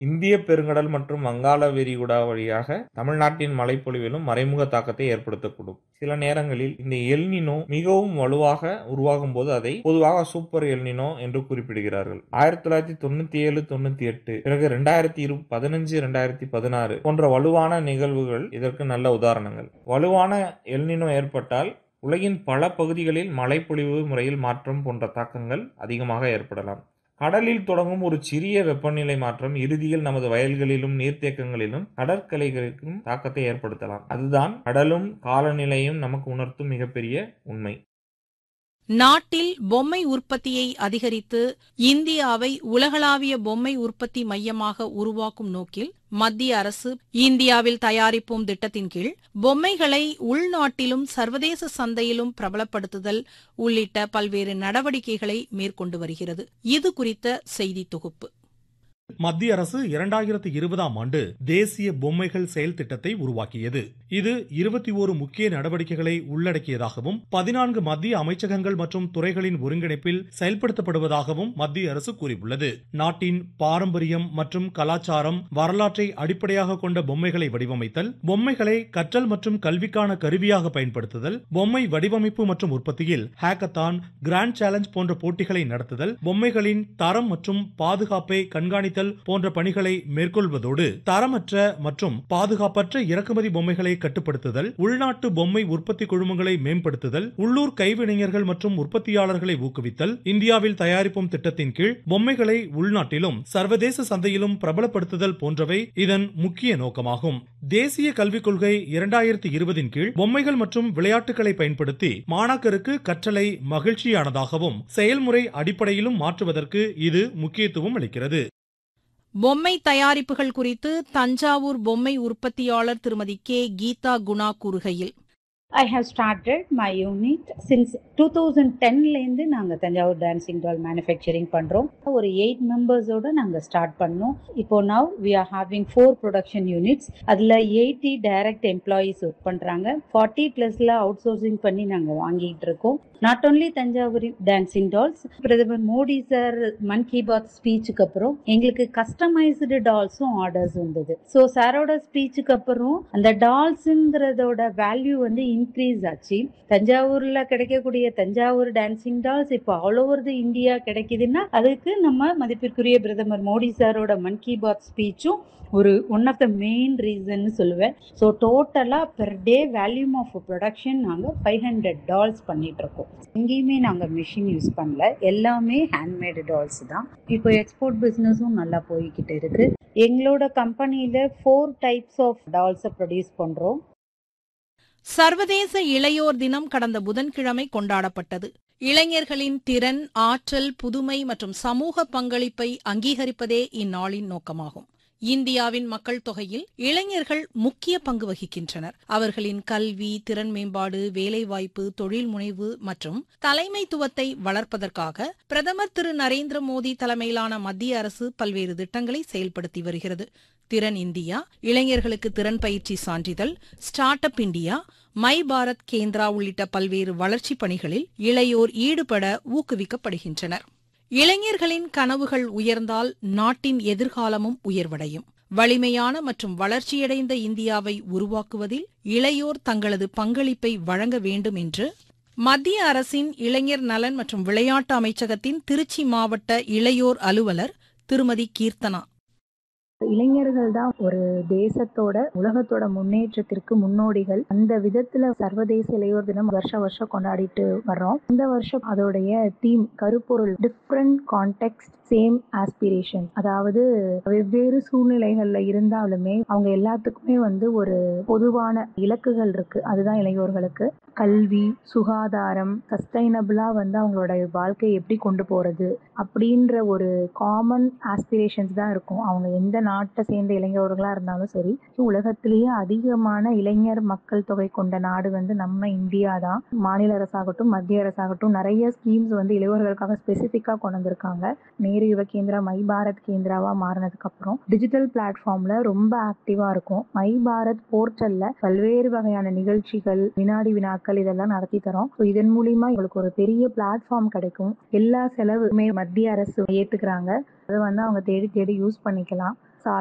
இந்திய பெருங்கடல் மற்றும் வங்காள விரிகுடா வழியாக தமிழ்நாட்டின் மழைப்பொழிவிலும் மறைமுக தாக்கத்தை ஏற்படுத்தக்கூடும் சில நேரங்களில் இந்த எல்னினோ மிகவும் வலுவாக உருவாகும் போது அதை பொதுவாக சூப்பர் எல்னினோ என்று குறிப்பிடுகிறார்கள் ஆயிரத்தி தொள்ளாயிரத்தி தொண்ணூத்தி ஏழு தொண்ணூத்தி எட்டு பிறகு ரெண்டாயிரத்தி இரு பதினஞ்சு ரெண்டாயிரத்தி பதினாறு போன்ற வலுவான நிகழ்வுகள் இதற்கு நல்ல உதாரணங்கள் வலுவான எல்னினோ ஏற்பட்டால் உலகின் பல பகுதிகளில் மழைப்பொழிவு முறையில் மாற்றம் போன்ற தாக்கங்கள் அதிகமாக ஏற்படலாம் கடலில் தொடங்கும் ஒரு சிறிய வெப்பநிலை மாற்றம் இறுதியில் நமது வயல்களிலும் நீர்த்தேக்கங்களிலும் கடற்கரைகளுக்கும் தாக்கத்தை ஏற்படுத்தலாம் அதுதான் கடலும் காலநிலையும் நமக்கு உணர்த்தும் மிகப்பெரிய உண்மை நாட்டில் பொம்மை உற்பத்தியை அதிகரித்து இந்தியாவை உலகளாவிய பொம்மை உற்பத்தி மையமாக உருவாக்கும் நோக்கில் மத்திய அரசு இந்தியாவில் தயாரிப்போம் திட்டத்தின் கீழ் பொம்மைகளை உள்நாட்டிலும் சர்வதேச சந்தையிலும் பிரபலப்படுத்துதல் உள்ளிட்ட பல்வேறு நடவடிக்கைகளை மேற்கொண்டு வருகிறது இது குறித்த செய்தி தொகுப்பு மத்திய அரசு இரண்டாயிரத்தி இருபதாம் ஆண்டு தேசிய பொம்மைகள் செயல் திட்டத்தை உருவாக்கியது இது இருபத்தி ஓரு முக்கிய நடவடிக்கைகளை உள்ளடக்கியதாகவும் பதினான்கு மத்திய அமைச்சகங்கள் மற்றும் துறைகளின் ஒருங்கிணைப்பில் செயல்படுத்தப்படுவதாகவும் மத்திய அரசு கூறியுள்ளது நாட்டின் பாரம்பரியம் மற்றும் கலாச்சாரம் வரலாற்றை அடிப்படையாக கொண்ட பொம்மைகளை வடிவமைத்தல் பொம்மைகளை கற்றல் மற்றும் கல்விக்கான கருவியாக பயன்படுத்துதல் பொம்மை வடிவமைப்பு மற்றும் உற்பத்தியில் ஹேக்கத்தான் கிராண்ட் சேலஞ்ச் போன்ற போட்டிகளை நடத்துதல் பொம்மைகளின் தரம் மற்றும் பாதுகாப்பை கண்காணித்தல் போன்ற பணிகளை மேற்கொள்வதோடு தரமற்ற மற்றும் பாதுகாப்பற்ற இறக்குமதி பொம்மைகளை கட்டுப்படுத்துதல் உள்நாட்டு பொம்மை உற்பத்தி குழுமங்களை மேம்படுத்துதல் உள்ளூர் கைவினைஞர்கள் மற்றும் உற்பத்தியாளர்களை ஊக்குவித்தல் இந்தியாவில் தயாரிப்போம் திட்டத்தின் கீழ் பொம்மைகளை உள்நாட்டிலும் சர்வதேச சந்தையிலும் பிரபலப்படுத்துதல் போன்றவை இதன் முக்கிய நோக்கமாகும் தேசிய கல்விக் கொள்கை இரண்டாயிரத்தி இருபதின் கீழ் பொம்மைகள் மற்றும் விளையாட்டுகளை பயன்படுத்தி மாணாக்கருக்கு கற்றலை மகிழ்ச்சியானதாகவும் செயல்முறை அடிப்படையிலும் மாற்றுவதற்கு இது முக்கியத்துவம் அளிக்கிறது பொம்மை தயாரிப்புகள் குறித்து தஞ்சாவூர் பொம்மை உற்பத்தியாளர் திருமதி கே கீதா குணா கூறுகையில் I have started my unit since two thousand டென்லேருந்து நாங்கள் தஞ்சாவூர் டான்சிங் டால் மேனுஃபேக்சரிங் பண்ணுறோம் ஒரு எயிட் மெம்பர்ஸோடு நாங்கள் ஸ்டார்ட் பண்ணோம் இப்போ now we are having four production units அதில் எயிட்டி டைரக்ட் எம்ப்ளாயீஸ் ஒர்க் பண்ணுறாங்க ஃபார்ட்டி ப்ளஸில் அவுட் சோர்சிங் பண்ணி நாங்கள் வாங்கிட்டு இருக்கோம் not only Thanjavur dancing dolls பிரதமர் மோடி சார் மன் கி பாத் ஸ்பீச்சுக்கு அப்புறம் எங்களுக்கு கஸ்டமைஸ்டு டால்ஸும் ஆர்டர்ஸ் வந்தது ஸோ சாரோட ஸ்பீச்சுக்கு அப்புறம் அந்த டால்ஸுங்கிறதோட வேல்யூ வந்து இன்க்ரீஸ் ஆச்சு தஞ்சாவூர்ல கிடைக்கக்கூடிய தஞ்சாவூர் டான்சிங் டால்ஸ் இப்போ ஆல் ஓவர் தி இந்தியா கிடைக்குதுன்னா அதுக்கு நம்ம மதிப்பிற்குரிய பிரதமர் மோடி சாரோட மன் கி பாத் ஸ்பீச்சும் ஒரு one of the main reason சொல்லுவேன் ஸோ டோட்டலாக per day volume of production நாங்கள் ஃபைவ் ஹண்ட்ரட் டால்ஸ் பண்ணிட்டு இருக்கோம் எங்கேயுமே நாங்கள் மிஷின் யூஸ் பண்ணல எல்லாமே ஹேண்ட்மேடு டால்ஸ் தான் இப்போ எக்ஸ்போர்ட் பிஸ்னஸும் நல்லா போய்கிட்டு இருக்கு எங்களோட கம்பெனியில் ஃபோர் டைப்ஸ் ஆஃப் டால்ஸை ப்ரொடியூஸ் பண்ணுறோம் சர்வதேச இளையோர் தினம் கடந்த புதன்கிழமை கொண்டாடப்பட்டது இளைஞர்களின் திறன் ஆற்றல் புதுமை மற்றும் சமூக பங்களிப்பை அங்கீகரிப்பதே இந்நாளின் நோக்கமாகும் இந்தியாவின் மக்கள் தொகையில் இளைஞர்கள் முக்கிய பங்கு வகிக்கின்றனர் அவர்களின் கல்வி திறன் மேம்பாடு வேலைவாய்ப்பு தொழில் முனைவு மற்றும் தலைமைத்துவத்தை வளர்ப்பதற்காக பிரதமர் திரு நரேந்திர மோடி தலைமையிலான மத்திய அரசு பல்வேறு திட்டங்களை செயல்படுத்தி வருகிறது திறன் இந்தியா இளைஞர்களுக்கு திறன் பயிற்சி சான்றிதழ் start up India my Bharat Kendra உள்ளிட்ட பல்வேறு வளர்ச்சிப் பணிகளில் இளையோர் ஈடுபட ஊக்குவிக்கப்படுகின்றனர் இளைஞர்களின் கனவுகள் உயர்ந்தால் நாட்டின் எதிர்காலமும் உயர்வடையும் வலிமையான மற்றும் வளர்ச்சியடைந்த இந்தியாவை உருவாக்குவதில் இளையோர் தங்களது பங்களிப்பை வழங்க வேண்டும் என்று மத்திய அரசின் இளைஞர் நலன் மற்றும் விளையாட்டு அமைச்சகத்தின் திருச்சி மாவட்ட இளையோர் அலுவலர் திருமதி கீர்த்தனா இளைஞர்கள் தான் ஒரு தேசத்தோட உலகத்தோட முன்னேற்றத்திற்கு முன்னோடிகள் அந்த விதத்துல சர்வதேச இளையோர் தினம் வருஷ வருஷம் கொண்டாடிட்டு வர்றோம் இந்த வருஷம் அதோடைய தீம் கருப்பொருள் டிஃப்ரெண்ட் கான்டெக்ட் சேம் ஆஸ்பிரேஷன் அதாவது வெவ்வேறு சூழ்நிலைகள்ல இருந்தாலுமே அவங்க எல்லாத்துக்குமே வந்து ஒரு பொதுவான இலக்குகள் இருக்கு அதுதான் இளையோர்களுக்கு கல்வி சுகாதாரம் சஸ்டைனபிளா வந்து அவங்களோட வாழ்க்கையை எப்படி கொண்டு போறது அப்படின்ற ஒரு காமன் ஆஸ்பிரேஷன்ஸ் தான் இருக்கும் அவங்க எந்த நாட்டை சேர்ந்த இளைஞர்களா இருந்தாலும் சரி உலகத்திலேயே அதிகமான இளைஞர் மக்கள் தொகை கொண்ட நாடு வந்து நம்ம இந்தியா தான் மாநில அரசாகட்டும் மத்திய அரசாகட்டும் நிறைய ஸ்கீம்ஸ் வந்து இளைஞர்களுக்காக ஸ்பெசிஃபிக்கா கொண்டு வந்திருக்காங்க நேரு யுவ கேந்திரா மை பாரத் கேந்திராவா மாறினதுக்கு அப்புறம் டிஜிட்டல் பிளாட்ஃபார்ம்ல ரொம்ப ஆக்டிவா இருக்கும் மை பாரத் போர்ட்டல்ல பல்வேறு வகையான நிகழ்ச்சிகள் வினாடி வினாக்கள் இதெல்லாம் நடத்தி தரோம் ஸோ இதன் மூலியமா இவங்களுக்கு ஒரு பெரிய பிளாட்ஃபார்ம் கிடைக்கும் எல்லா செலவுமே மத்திய அரசு ஏத்துக்கிறாங்க அதை வந்து அவங்க தேடி தேடி யூஸ் பண்ணிக்கலாம்